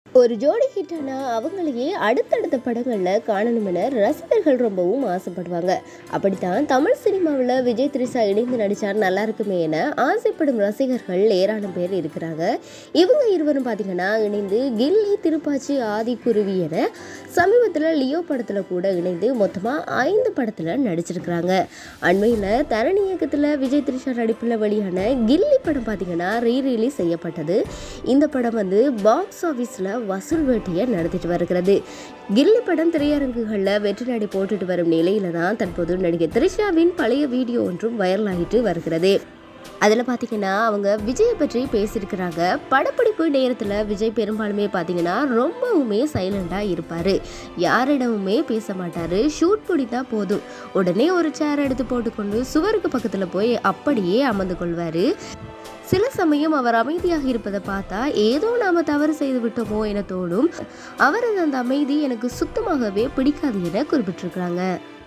ஒரு ஜோடி ஹிட்டானா அவங்களையே அடுத்தடுத்த படங்களில் காணணும் என ரசிகர்கள் ரொம்பவும் ஆசைப்படுவாங்க அப்படித்தான் தமிழ் சினிமாவில் விஜய் திரிசா இணைந்து நடித்தார் நல்லா இருக்குமே என ஆசைப்படும் ரசிகர்கள் ஏராளம் பேர் இருக்கிறாங்க இவங்க இருவரும் பார்த்தீங்கன்னா இணைந்து கில்லி திருப்பாச்சி ஆதி குருவி என சமீபத்தில் லியோ படத்தில் கூட இணைந்து மொத்தமாக ஐந்து படத்தில் நடிச்சிருக்கிறாங்க அண்மையில் தரணி இயக்கத்தில் விஜய் திரிஷா நடிப்பில் வெளியான கில்லி படம் பார்த்தீங்கன்னா ரீ ரிலீஸ் செய்யப்பட்டது இந்த படம் வந்து பாக்ஸ் ஆஃபீஸில் வசூல் வேட்டையை நடத்திட்டு வருகிறது கில்லி படம் திரையரங்குகளில் வெற்றி நடை போட்டுட்டு வரும் நிலையில தான் தற்போது நடிகை த்ரிஷாவின் பழைய வீடியோ ஒன்றும் வைரலாகிட்டு வருகிறது அதில் பார்த்தீங்கன்னா அவங்க விஜயை பற்றி பேசியிருக்கிறாங்க படப்பிடிப்பு நேரத்தில் விஜய் பெரும்பாலுமே பார்த்தீங்கன்னா ரொம்பவுமே சைலண்டாக இருப்பார் யாரிடமுமே பேச மாட்டார் ஷூட் பிடித்தா போதும் உடனே ஒரு சேர் எடுத்து போட்டுக்கொண்டு சுவருக்கு பக்கத்தில் போய் அப்படியே அமர்ந்து கொள்வார் சில சமயம் அவர் அமைதியாக இருப்பதை பார்த்தா ஏதோ நாம தவறு செய்து விட்டோமோ என தோணும் அவரது அந்த அமைதி எனக்கு சுத்தமாகவே பிடிக்காது என குறிப்பிட்டிருக்கிறாங்க